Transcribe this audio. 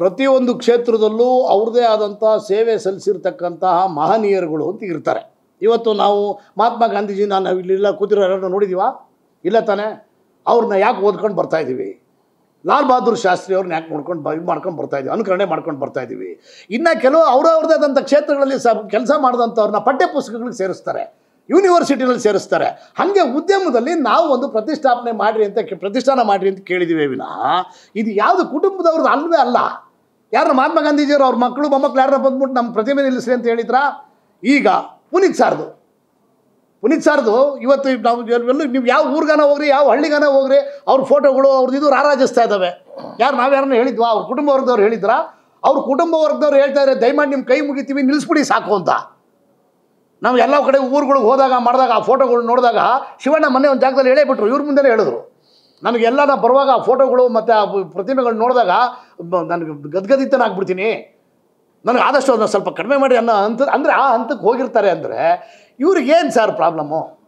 ಪ್ರತಿಯೊಂದು ಕ್ಷೇತ್ರದಲ್ಲೂ ಅವ್ರದ್ದೇ ಆದಂಥ ಸೇವೆ ಸಲ್ಲಿಸಿರ್ತಕ್ಕಂತಹ ಮಹನೀಯರುಗಳು ಅಂತ ಇರ್ತಾರೆ ಇವತ್ತು ನಾವು ಮಹಾತ್ಮ ಗಾಂಧೀಜಿನ ನಾವು ಇಲ್ಲೆಲ್ಲ ಕೂತಿರೋ ಯಾರನ್ನ ನೋಡಿದೀವಾ ಇಲ್ಲ ತಾನೇ ಅವ್ರನ್ನ ಯಾಕೆ ಓದ್ಕೊಂಡು ಬರ್ತಾ ಇದ್ದೀವಿ ಲಾಲ್ ಬಹದ್ದೂರ್ ಶಾಸ್ತ್ರಿ ಅವ್ರನ್ನ ಯಾಕೆ ನೋಡ್ಕೊಂಡು ಇದು ಮಾಡ್ಕೊಂಡು ಬರ್ತಾ ಇದ್ದೀವಿ ಅನುಕರಣೆ ಮಾಡ್ಕೊಂಡು ಬರ್ತಾ ಇದ್ದೀವಿ ಇನ್ನು ಕೆಲವು ಅವ್ರವ್ರದ್ದೇ ಆದಂಥ ಕ್ಷೇತ್ರಗಳಲ್ಲಿ ಸ ಕೆಲಸ ಮಾಡಿದಂಥವ್ರನ್ನ ಪಠ್ಯ ಪುಸ್ತಕಗಳಿಗೆ ಸೇರಿಸ್ತಾರೆ ಯೂನಿವರ್ಸಿಟಿನಲ್ಲಿ ಸೇರಿಸ್ತಾರೆ ಹಾಗೆ ಉದ್ಯಮದಲ್ಲಿ ನಾವು ಒಂದು ಪ್ರತಿಷ್ಠಾಪನೆ ಮಾಡಿರಿ ಅಂತ ಕೇ- ಪ್ರತಿಷ್ಠಾನ ಮಾಡಿರಿ ಅಂತ ಕೇಳಿದ್ದೀವಿ ವಿನಃ ಇದು ಯಾವುದು ಕುಟುಂಬದವ್ರದ್ದು ಅಲ್ವೇ ಅಲ್ಲ ಯಾರು ಮಹಾತ್ಮ ಗಾಂಧೀಜಿಯವರು ಅವ್ರ ಮಕ್ಕಳು ಮೊಮ್ಮಕ್ಕಳು ಯಾರನ್ನ ಬಂದ್ಬಿಟ್ಟು ನಮ್ಮ ಪ್ರತಿಮೆ ನಿಲ್ಲಿಸ್ರಿ ಅಂತ ಹೇಳಿದ್ರಾ ಈಗ ಪುನೀತ್ ಸಾರ್ದು ಪುನೀತ್ ಸಾರ್ದು ಇವತ್ತು ನಾವು ಎಲ್ಲೂ ನೀವು ಯಾವ ಊರ್ಗಾನ ಹೋಗ್ರಿ ಯಾವ ಹಳ್ಳಿಗಾನ ಹೋಗ್ರಿ ಅವ್ರ ಫೋಟೋಗಳು ಅವ್ರದ್ದು ಇದು ರಾರಾಜಿಸ್ತಾ ಇದ್ದಾವೆ ಯಾರು ನಾವು ಯಾರನ್ನ ಹೇಳಿದ್ವಾ ಅವ್ರ ಕುಟುಂಬ ವರ್ಗದವ್ರು ಹೇಳಿದ್ರಾ ಅವ್ರ ಕುಟುಂಬ ವರ್ಗದವ್ರು ಹೇಳ್ತಾ ಇದ್ದಾರೆ ದಯಮಾಡಿ ನಿಮ್ಮ ಕೈ ಮುಗಿತೀವಿ ನಿಲ್ಲಿಸ್ಬಿಡಿ ಸಾಕು ಅಂತ ನಾವು ಎಲ್ಲ ಕಡೆ ಊರುಗಳಿಗೆ ಹೋದಾಗ ಮಾಡಿದಾಗ ಆ ಫೋಟೋಗಳು ನೋಡಿದಾಗ ಶಿವಣ್ಣ ಮೊನ್ನೆ ಒಂದು ಜಾಗದಲ್ಲಿ ಹೇಳೇ ಬಿಟ್ರು ಇವ್ರ ಮುಂದೆನೇ ಹೇಳಿದ್ರು ನನಗೆಲ್ಲ ನಾ ಬರುವಾಗ ಆ ಫೋಟೋಗಳು ಮತ್ತು ಆ ಪ್ರತಿಮೆಗಳು ನೋಡಿದಾಗ ಬ- ನನಗೆ ಗದ್ಗದಿತನಾಗ್ಬಿಡ್ತೀನಿ ನನಗೆ ಆದಷ್ಟು ಅದನ್ನ ಸ್ವಲ್ಪ ಕಡಿಮೆ ಮಾಡಿ ಅನ್ನೋ ಹಂತ ಅಂದರೆ ಆ ಹಂತಕ್ಕೆ ಹೋಗಿರ್ತಾರೆ ಅಂದರೆ ಇವ್ರಿಗೇನು ಸರ್ ಪ್ರಾಬ್ಲಮ್ಮು